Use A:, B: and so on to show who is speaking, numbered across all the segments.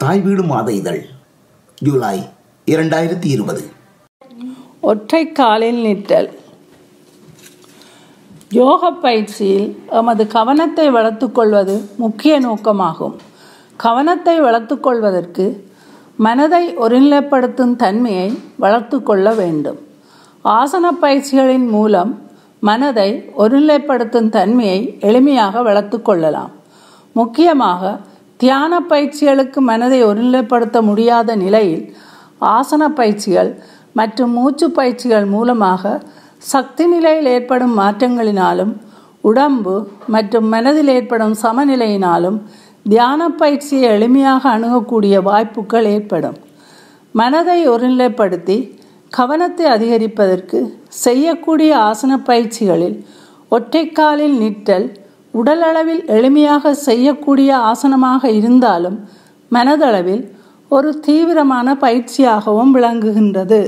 A: தாய் வீடு மாத இதழ் ஜூலை இரண்டாயிரத்தி இருபது
B: ஒற்றை காலில் நிற்றல் யோக பயிற்சியில் எமது கவனத்தை வளர்த்துக்கொள்வது முக்கிய நோக்கமாகும் கவனத்தை வளர்த்துக்கொள்வதற்கு மனதை ஒருநிலைப்படுத்தும் தன்மையை வளர்த்து கொள்ள வேண்டும் ஆசன பயிற்சிகளின் மூலம் மனதை ஒருநிலைப்படுத்தும் தன்மையை எளிமையாக வளர்த்து கொள்ளலாம் முக்கியமாக தியான பயிற்சிகளுக்கு மனதை ஒருநிலைப்படுத்த முடியாத நிலையில் ஆசன பயிற்சிகள் மற்றும் மூச்சு பயிற்சிகள் மூலமாக சக்தி நிலையில் ஏற்படும் மாற்றங்களினாலும் உடம்பு மற்றும் மனதில் ஏற்படும் சமநிலையினாலும் தியான பயிற்சியை எளிமையாக அணுகக்கூடிய வாய்ப்புகள் ஏற்படும் மனதை ஒருநிலைப்படுத்தி கவனத்தை அதிகரிப்பதற்கு செய்யக்கூடிய ஆசன பயிற்சிகளில் ஒற்றைக்காலில் நிற்றல் உடலளவில் எளிமையாக செய்யக்கூடிய ஆசனமாக இருந்தாலும் மனதளவில் ஒரு தீவிரமான பயிற்சியாகவும் விளங்குகின்றது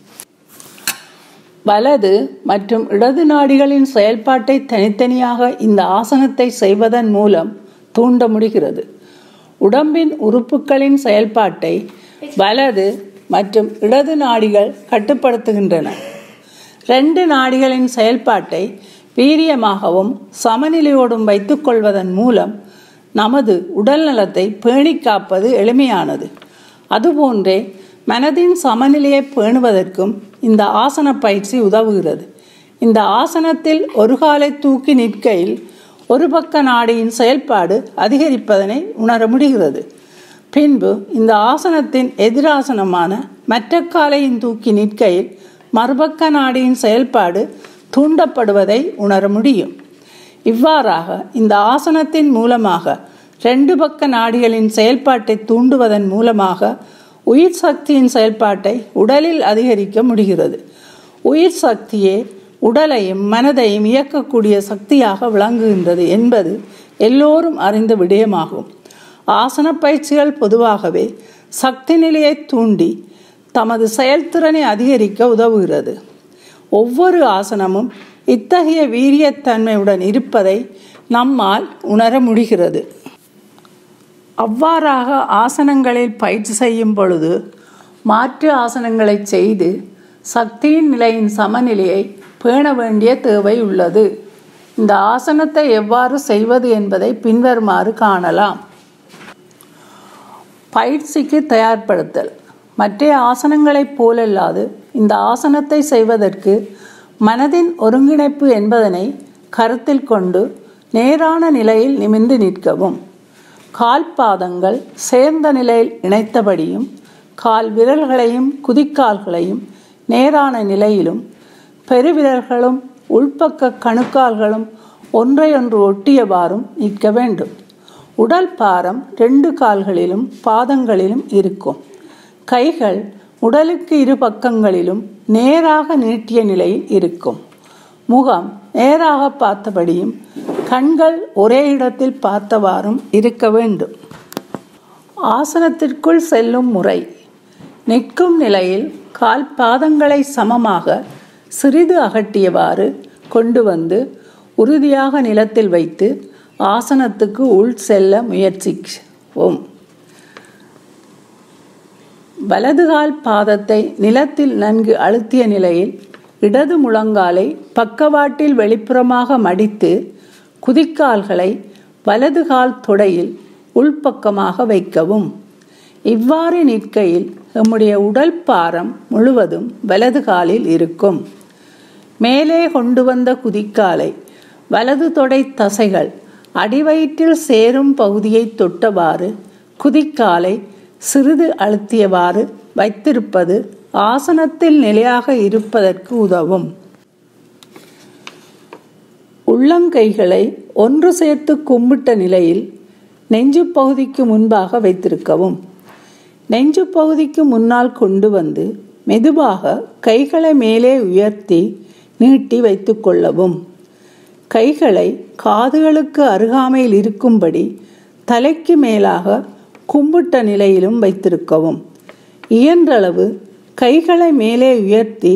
B: வலது மற்றும் இடது நாடிகளின் செயல்பாட்டை தனித்தனியாக இந்த ஆசனத்தை செய்வதன் மூலம் தூண்ட முடிகிறது உடம்பின் உறுப்புகளின் செயல்பாட்டை வலது மற்றும் இடது நாடிகள் கட்டுப்படுத்துகின்றன ரெண்டு நாடிகளின் செயல்பாட்டை வீரியமாகவும் சமநிலையோடும் வைத்துக்கொள்வதன் மூலம் நமது உடல் நலத்தை பேணி காப்பது எளிமையானது அதுபோன்றே மனதின் சமநிலையை பேணுவதற்கும் இந்த ஆசன பயிற்சி உதவுகிறது இந்த ஆசனத்தில் ஒரு காலை தூக்கி நிற்கையில் ஒரு பக்க நாடியின் செயல்பாடு அதிகரிப்பதனை உணர முடிகிறது பின்பு இந்த ஆசனத்தின் எதிராசனமான மற்ற காலையின் தூக்கி நிற்கையில் மறுபக்க நாடியின் செயல்பாடு தூண்டப்படுவதை உணர முடியும் இவ்வாறாக இந்த ஆசனத்தின் மூலமாக ரெண்டு பக்க நாடிகளின் செயல்பாட்டை தூண்டுவதன் மூலமாக உயிர் சக்தியின் செயல்பாட்டை உடலில் அதிகரிக்க முடிகிறது உயிர் சக்தியே உடலையும் மனதையும் இயக்கக்கூடிய சக்தியாக விளங்குகின்றது என்பது எல்லோரும் அறிந்த விடயமாகும் ஆசன பயிற்சிகள் பொதுவாகவே சக்தி நிலையை தூண்டி தமது செயல்திறனை அதிகரிக்க உதவுகிறது ஒவ்வொரு ஆசனமும் இத்தகைய வீரியத்தன்மையுடன் இருப்பதை நம்மால் உணர முடிகிறது அவ்வாறாக ஆசனங்களில் பயிற்சி செய்யும் பொழுது மாற்று ஆசனங்களை செய்து சக்தியின் நிலையின் சமநிலையை பேண வேண்டிய தேவை உள்ளது இந்த ஆசனத்தை எவ்வாறு செய்வது என்பதை பின்வருமாறு காணலாம் பயிற்சிக்கு தயார்படுத்தல் மற்ற ஆசனங்களைப் போலல்லாது இந்த ஆசனத்தை செய்வதற்கு மனதின் ஒருங்கிணைப்பு என்பதனை கருத்தில் கொண்டு நேரான நிலையில் நிமிர்ந்து நிற்கவும் கால் பாதங்கள் சேர்ந்த நிலையில் இணைத்தபடியும் கால் விரல்களையும் குதிக்கால்களையும் நேரான நிலையிலும் பெருவிரல்களும் உள்பக்க கணுக்கால்களும் ஒன்றையொன்று ஒட்டியவாறும் நிற்க வேண்டும் உடல் பாரம் ரெண்டு கால்களிலும் பாதங்களிலும் இருக்கும் கைகள் உடலுக்கு இரு பக்கங்களிலும் நேராக நீட்டிய நிலையில் இருக்கும் முகம் நேராக பார்த்தபடியும் கண்கள் ஒரே இடத்தில் பார்த்தவாறும் இருக்க வேண்டும் ஆசனத்திற்குள் செல்லும் முறை நிற்கும் நிலையில் கால் பாதங்களை சமமாக சிறிது அகட்டியவாறு கொண்டு வந்து உறுதியாக நிலத்தில் வைத்து ஆசனத்துக்கு உள் செல்ல முயற்சிக்கவும் வலதுகால் பாதத்தை நிலத்தில் நன்கு அழுத்திய நிலையில் இடது முழங்காலை பக்கவாட்டில் வெளிப்புறமாக மடித்து குதிக்கால்களை வலதுகால் தொடையில் உள்பக்கமாக வைக்கவும் இவ்வாறு நிற்கையில் நம்முடைய உடல் பாரம் முழுவதும் வலது காலில் இருக்கும் மேலே கொண்டு வந்த குதிக்காலை வலது தொடை தசைகள் அடிவயிற்றில் சேரும் பகுதியை தொட்டவாறு குதிக்காலை சிறிது அழுத்தியவாறு வைத்திருப்பது ஆசனத்தில் நிலையாக இருப்பதற்கு உதவும் உள்ளங்கைகளை ஒன்று சேர்த்து கும்பிட்ட நிலையில் நெஞ்சு பகுதிக்கு முன்பாக வைத்திருக்கவும் நெஞ்சு பகுதிக்கு முன்னால் கொண்டு வந்து மெதுவாக கைகளை மேலே உயர்த்தி நீட்டி வைத்து கொள்ளவும் கைகளை காதுகளுக்கு அருகாமையில் இருக்கும்படி தலைக்கு மேலாக கும்பிட்ட நிலையிலும் வைத்திருக்கவும் இயன்றளவு கைகளை மேலே உயர்த்தி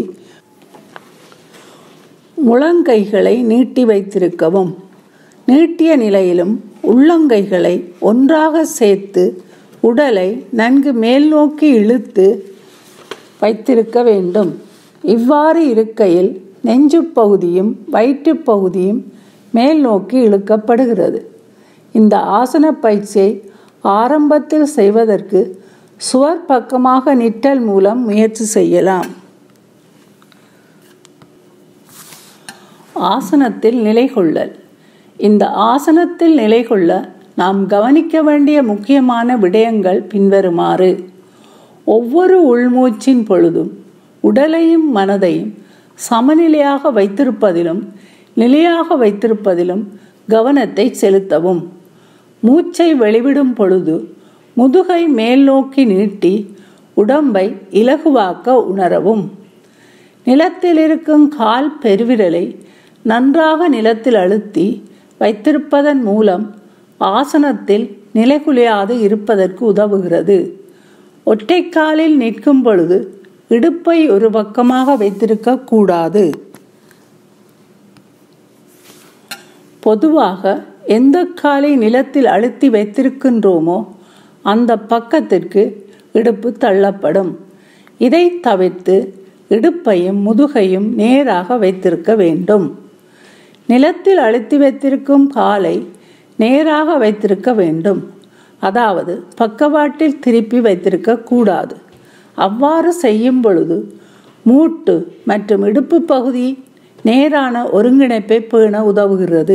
B: முழங்கைகளை நீட்டி வைத்திருக்கவும் நீட்டிய நிலையிலும் உள்ளங்கைகளை ஒன்றாக சேர்த்து உடலை நன்கு மேல் நோக்கி இழுத்து வைத்திருக்க வேண்டும் இவ்வாறு இருக்கையில் நெஞ்சு பகுதியும் வயிற்றுப் பகுதியும் மேல் நோக்கி இழுக்கப்படுகிறது இந்த ஆசன பயிற்சியை ஆரம்பத்தில் செய்வதற்கு சுவர் பக்கமாக நிற்றல் மூலம் முயற்சி செய்யலாம் ஆசனத்தில் நிலை கொள்ளல் இந்த ஆசனத்தில் நிலை கொள்ள நாம் கவனிக்க வேண்டிய முக்கியமான விடயங்கள் பின்வருமாறு ஒவ்வொரு உள்மூச்சின் பொழுதும் உடலையும் மனதையும் சமநிலையாக வைத்திருப்பதிலும் நிலையாக வைத்திருப்பதிலும் கவனத்தை செலுத்தவும் மூச்சை வெளிவிடும் பொழுது முதுகை மேல் நோக்கி நீட்டி உடம்பை இலகுவாக்க உணரவும் நிலத்தில் இருக்கும் கால் பெருவிரலை நன்றாக நிலத்தில் அழுத்தி வைத்திருப்பதன் மூலம் ஆசனத்தில் நிலைகுலையாது இருப்பதற்கு உதவுகிறது ஒற்றைக்காலில் நிற்கும் பொழுது இடுப்பை ஒரு பக்கமாக வைத்திருக்க கூடாது பொதுவாக எந்த காலை நிலத்தில் அழுத்தி வைத்திருக்கின்றோமோ அந்த பக்கத்திற்கு இடுப்பு தள்ளப்படும் இதை தவிர்த்து இடுப்பையும் முதுகையும் நேராக வைத்திருக்க வேண்டும் நிலத்தில் அழுத்தி வைத்திருக்கும் காலை நேராக வைத்திருக்க வேண்டும் அதாவது பக்கவாட்டில் திருப்பி வைத்திருக்க கூடாது அவ்வாறு செய்யும் பொழுது மூட்டு மற்றும் இடுப்பு பகுதி நேரான ஒருங்கிணைப்பை பேண உதவுகிறது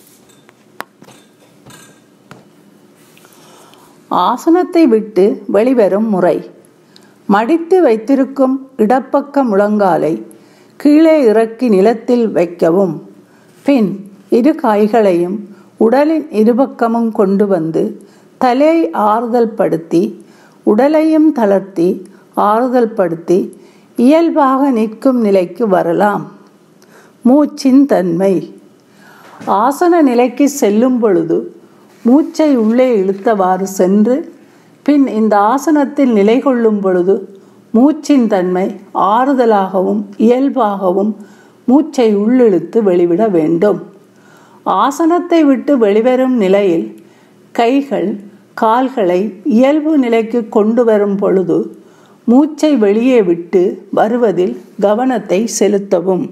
B: ஆசனத்தை விட்டு வெளிவரும் முறை மடித்து வைத்திருக்கும் இடப்பக்க முழங்காலை கீழே இறக்கி நிலத்தில் வைக்கவும் பின் இரு கைகளையும் உடலின் இருபக்கமும் கொண்டு வந்து தலையை ஆறுதல் படுத்தி உடலையும் தளர்த்தி ஆறுதல் படுத்தி இயல்பாக நிற்கும் நிலைக்கு வரலாம் மூச்சின் தன்மை ஆசன நிலைக்கு செல்லும் பொழுது மூச்சை உள்ளே இழுத்தவாறு சென்று பின் இந்த ஆசனத்தில் நிலை கொள்ளும் பொழுது மூச்சின் தன்மை ஆறுதலாகவும் இயல்பாகவும் மூச்சை உள்ளிழுத்து வெளிவிட வேண்டும் ஆசனத்தை விட்டு வெளிவரும் நிலையில் கைகள் கால்களை இயல்பு நிலைக்கு கொண்டு வரும் பொழுது மூச்சை வெளியே விட்டு வருவதில் கவனத்தை செலுத்தவும்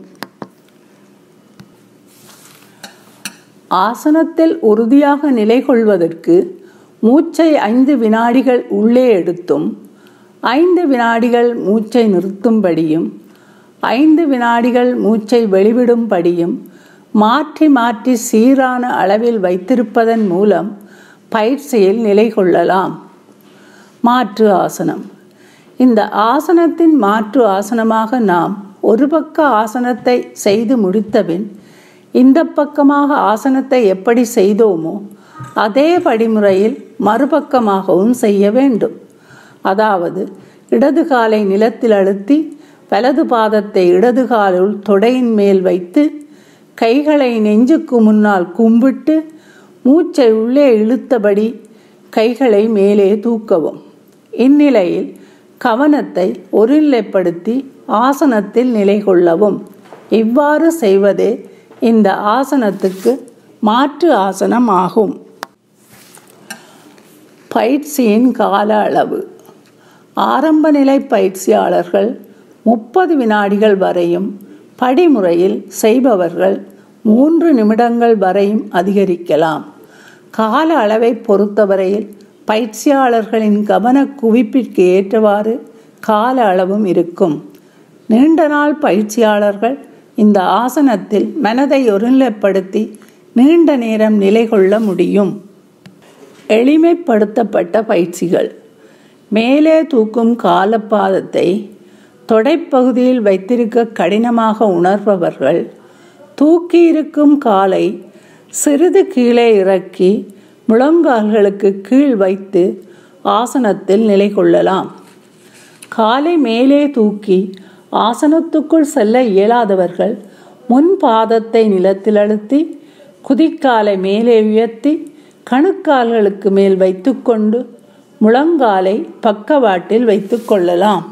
B: ஆசனத்தில் உறுதியாக நிலை கொள்வதற்கு மூச்சை ஐந்து வினாடிகள் உள்ளே எடுத்தும் ஐந்து வினாடிகள் மூச்சை நிறுத்தும்படியும் ஐந்து வினாடிகள் மூச்சை வெளிவிடும்படியும் மாற்றி மாற்றி சீரான அளவில் வைத்திருப்பதன் மூலம் பயிற்சியில் நிலை கொள்ளலாம் மாற்று ஆசனம் இந்த ஆசனத்தின் மாற்று ஆசனமாக நாம் ஒரு பக்க ஆசனத்தை செய்து முடித்தபின் இந்த பக்கமாக ஆசனத்தை எப்படி செய்தோமோ அதே படிமுறையில் மறுபக்கமாகவும் செய்ய வேண்டும் அதாவது இடது காலை நிலத்தில் அழுத்தி வலது பாதத்தை இடது காலுள் தொடையின் மேல் வைத்து கைகளை நெஞ்சுக்கு முன்னால் கும்பிட்டு மூச்சை உள்ளே இழுத்தபடி கைகளை மேலே தூக்கவும் இந்நிலையில் கவனத்தை ஒருநிலைப்படுத்தி ஆசனத்தில் நிலை கொள்ளவும் இவ்வாறு செய்வதே இந்த ஆசனத்துக்கு மாற்று ஆசனம் ஆகும் பயிற்சியின் கால அளவு ஆரம்ப நிலை பயிற்சியாளர்கள் முப்பது வினாடிகள் வரையும் படிமுறையில் செய்பவர்கள் மூன்று நிமிடங்கள் வரையும் அதிகரிக்கலாம் கால அளவை பொறுத்தவரையில் பயிற்சியாளர்களின் கவன குவிப்பிற்கு ஏற்றவாறு கால அளவும் இருக்கும் நீண்ட நாள் பயிற்சியாளர்கள் இந்த ஆசனத்தில் மனதை ஒருநிலைப்படுத்தி நீண்ட நேரம் நிலை கொள்ள முடியும் எளிமைப்படுத்தப்பட்ட பயிற்சிகள் மேலே தூக்கும் காலப்பாதத்தை தொடைப்பகுதியில் வைத்திருக்க கடினமாக உணர்பவர்கள் தூக்கி இருக்கும் காலை சிறிது கீழே இறக்கி முழங்கால்களுக்கு கீழ் வைத்து ஆசனத்தில் நிலை கொள்ளலாம் காலை மேலே தூக்கி ஆசனத்துக்குள் செல்ல இயலாதவர்கள் முன் பாதத்தை நிலத்தில் அழுத்தி குதிக்காலை மேலே உயர்த்தி கணுக்கால்களுக்கு மேல் வைத்துக்கொண்டு முழங்காலை பக்கவாட்டில் வைத்துக் கொள்ளலாம்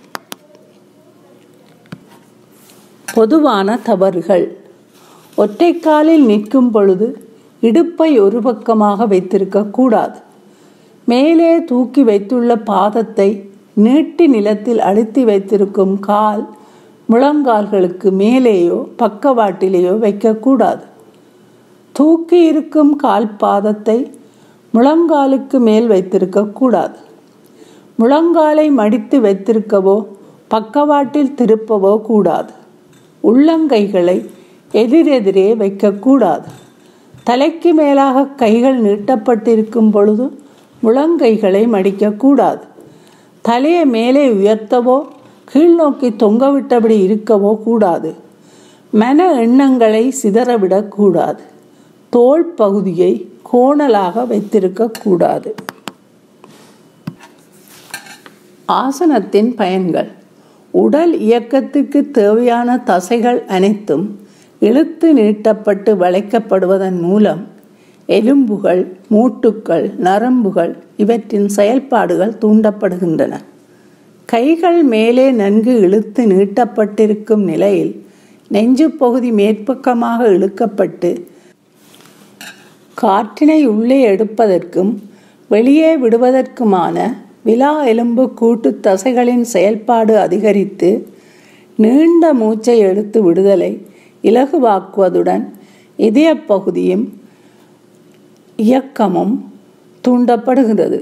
B: பொதுவான தவறுகள் ஒற்றைக்காலில் நிற்கும் பொழுது இடுப்பை ஒரு பக்கமாக வைத்திருக்க கூடாது மேலே தூக்கி வைத்துள்ள பாதத்தை நீட்டி நிலத்தில் அழுத்தி வைத்திருக்கும் கால் முழங்கால்களுக்கு மேலேயோ பக்கவாட்டிலேயோ வைக்கக்கூடாது தூக்கி இருக்கும் கால் பாதத்தை முழங்காலுக்கு மேல் வைத்திருக்கக்கூடாது முழங்காலை மடித்து வைத்திருக்கவோ பக்கவாட்டில் திருப்பவோ கூடாது உள்ளங்கைகளை எதிரெதிரே வைக்கக்கூடாது தலைக்கு மேலாக கைகள் நீட்டப்பட்டிருக்கும் பொழுது முழங்கைகளை மடிக்கக்கூடாது தலையை மேலே உயர்த்தவோ கீழ்நோக்கி தொங்கவிட்டபடி இருக்கவோ கூடாது மன எண்ணங்களை சிதறவிடக்கூடாது தோல் பகுதியை கோணலாக வைத்திருக்கக்கூடாது ஆசனத்தின் பயன்கள் உடல் இயக்கத்துக்கு தேவையான தசைகள் அனைத்தும் இழுத்து நீட்டப்பட்டு வளைக்கப்படுவதன் மூலம் எலும்புகள் மூட்டுக்கள் நரம்புகள் இவற்றின் செயல்பாடுகள் தூண்டப்படுகின்றன கைகள் மேலே நன்கு இழுத்து நீட்டப்பட்டிருக்கும் நிலையில் நெஞ்சு பகுதி மேற்பக்கமாக இழுக்கப்பட்டு காற்றினை உள்ளே எடுப்பதற்கும் வெளியே விடுவதற்குமான விலா எலும்பு கூட்டு தசைகளின் செயல்பாடு அதிகரித்து நீண்ட மூச்சை எடுத்து விடுதலை இலகுவாக்குவதுடன் இதய பகுதியும் இயக்கமும் தூண்டப்படுகிறது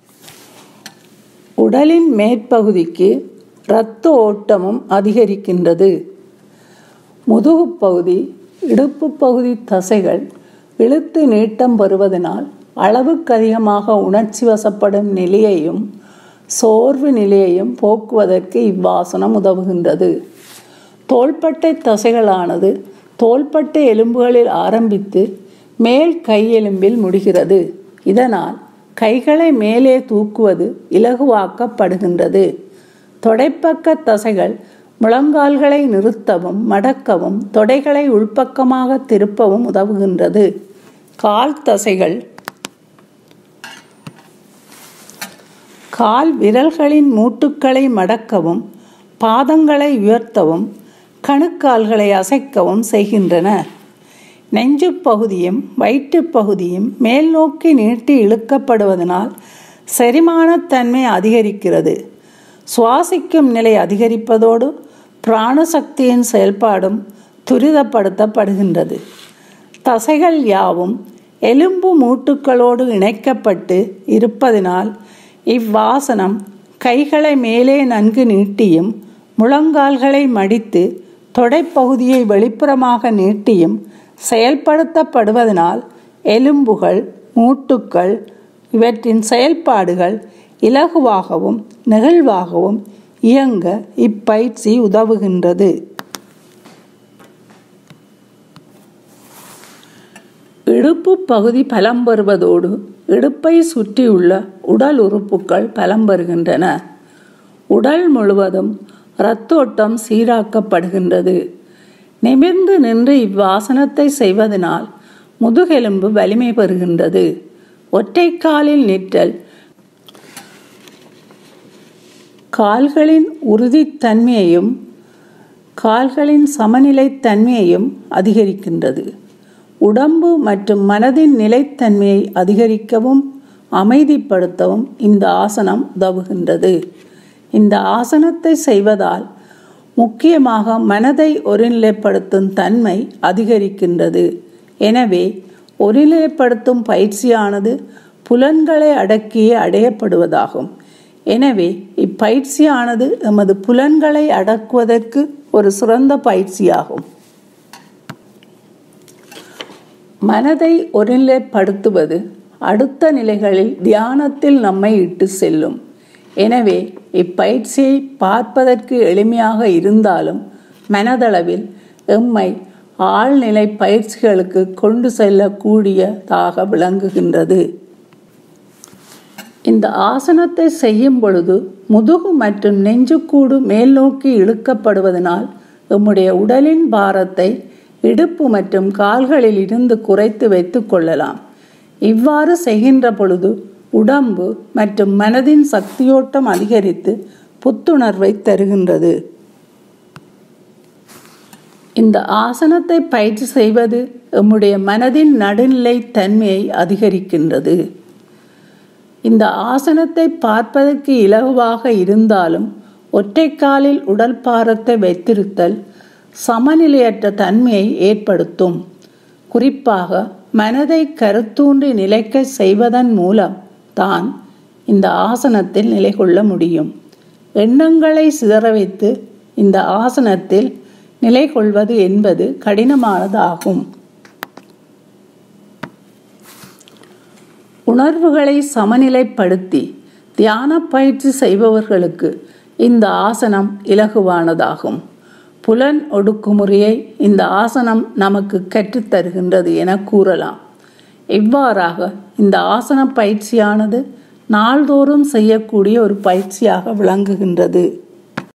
B: உடலின் மேற்பகுதிக்கு இரத்த ஓட்டமும் அதிகரிக்கின்றது முதுகு பகுதி இடுப்பு பகுதி தசைகள் இழுத்து நீட்டம் பெறுவதனால் அளவுக்கு அதிகமாக உணர்ச்சி வசப்படும் நிலையையும் சோர்வு நிலையையும் போக்குவதற்கு இவ்வாசனம் உதவுகின்றது தோள்பட்டை தசைகளானது தோள்பட்டை எலும்புகளில் ஆரம்பித்து மேல் கையெலும்பில் முடிகிறது இதனால் கைகளை மேலே தூக்குவது இலகுவாக்கப்படுகின்றது தொடைப்பக்க தசைகள் முழங்கால்களை நிறுத்தவும் மடக்கவும் தொடைகளை உள்பக்கமாக திருப்பவும் உதவுகின்றது கால் தசைகள் கால் விரல்களின் மூட்டுக்களை மடக்கவும் பாதங்களை உயர்த்தவும் கணுக்கால்களை அசைக்கவும் செய்கின்றன நெஞ்சு பகுதியும் வயிற்று பகுதியும் மேல் நோக்கி நீட்டி இழுக்கப்படுவதனால் செரிமானத்தன்மை அதிகரிக்கிறது சுவாசிக்கும் நிலை அதிகரிப்பதோடு பிராணசக்தியின் செயல்பாடும் துரிதப்படுத்தப்படுகின்றது தசைகள் யாவும் எலும்பு மூட்டுக்களோடு இணைக்கப்பட்டு இருப்பதினால் இவ்வாசனம் கைகளை மேலே நன்கு நீட்டியும் முழங்கால்களை மடித்து தொடைப்பகுதியை வெளிப்புறமாக நீட்டியும் செயல்படுத்தப்படுவதனால் எலும்புகள் மூட்டுக்கள் இவற்றின் செயல்பாடுகள் இலகுவாகவும் நெகிழ்வாகவும் இயங்க இப்பயிற்சி உதவுகின்றது இடுப்பு பகுதி பலம் பெறுவதோடு இடுப்பை சுற்றியுள்ள உடல் உறுப்புகள் பலம் பெறுகின்றன உடல் முழுவதும் இரத்தோட்டம் சீராக்கப்படுகின்றது நிமிர்ந்து நின்று இவ்வாசனத்தை செய்வதனால் முதுகெலும்பு வலிமை பெறுகின்றது ஒற்றை காலில் நிற்றல் கால்களின் உறுதித்தன்மையையும் கால்களின் சமநிலைத்தன்மையையும் அதிகரிக்கின்றது உடம்பு மற்றும் மனதின் நிலைத்தன்மையை அதிகரிக்கவும் அமைதிப்படுத்தவும் இந்த ஆசனம் உதவுகின்றது இந்த ஆசனத்தை செய்வதால் முக்கியமாக மனதை ஒருநிலைப்படுத்தும் தன்மை அதிகரிக்கின்றது எனவே ஒருநிலைப்படுத்தும் பயிற்சியானது புலன்களை அடக்கியே அடையப்படுவதாகும் எனவே இப்பயிற்சியானது எமது புலன்களை அடக்குவதற்கு ஒரு சிறந்த பயிற்சியாகும் மனதை ஒருநிலைப்படுத்துவது அடுத்த நிலைகளில் தியானத்தில் நம்மை இட்டு செல்லும் எனவே இப்பயிற்சியை பார்ப்பதற்கு எளிமையாக இருந்தாலும் மனதளவில் எம்மை ஆழ்நிலை பயிற்சிகளுக்கு கொண்டு செல்லக்கூடியதாக விளங்குகின்றது இந்த ஆசனத்தை செய்யும் பொழுது முதுகு மற்றும் நெஞ்சுக்கூடு மேல் நோக்கி இழுக்கப்படுவதனால் நம்முடைய உடலின் பாரத்தை இடுப்பு மற்றும் கால்களில் இருந்து குறைத்து வைத்துக் கொள்ளலாம் இவ்வாறு செய்கின்ற பொழுது உடம்பு மற்றும் மனதின் சக்தியோட்டம் அதிகரித்து புத்துணர்வை தருகின்றது இந்த ஆசனத்தை பயிற்சி செய்வது நம்முடைய மனதின் நடுநிலை தன்மையை அதிகரிக்கின்றது இந்த ஆசனத்தை பார்ப்பதற்கு இலகுவாக இருந்தாலும் ஒற்றைக்காலில் உடல் பாரத்தை வைத்திருத்தல் சமநிலையற்ற தன்மையை ஏற்படுத்தும் குறிப்பாக மனதை கருத்தூன்றி நிலைக்க செய்வதன் மூலம் தான் இந்த ஆசனத்தில் நிலை கொள்ள முடியும் எண்ணங்களை சிதற வைத்து இந்த ஆசனத்தில் நிலை கொள்வது என்பது கடினமானதாகும் உணர்வுகளை சமநிலைப்படுத்தி தியான பயிற்சி செய்பவர்களுக்கு இந்த ஆசனம் இலகுவானதாகும் புலன் ஒடுக்குமுறையை இந்த ஆசனம் நமக்கு கற்றுத்தருகின்றது என கூறலாம் இவ்வாறாக இந்த ஆசன பயிற்சியானது நாள்தோறும் செய்யக்கூடிய ஒரு பயிற்சியாக விளங்குகின்றது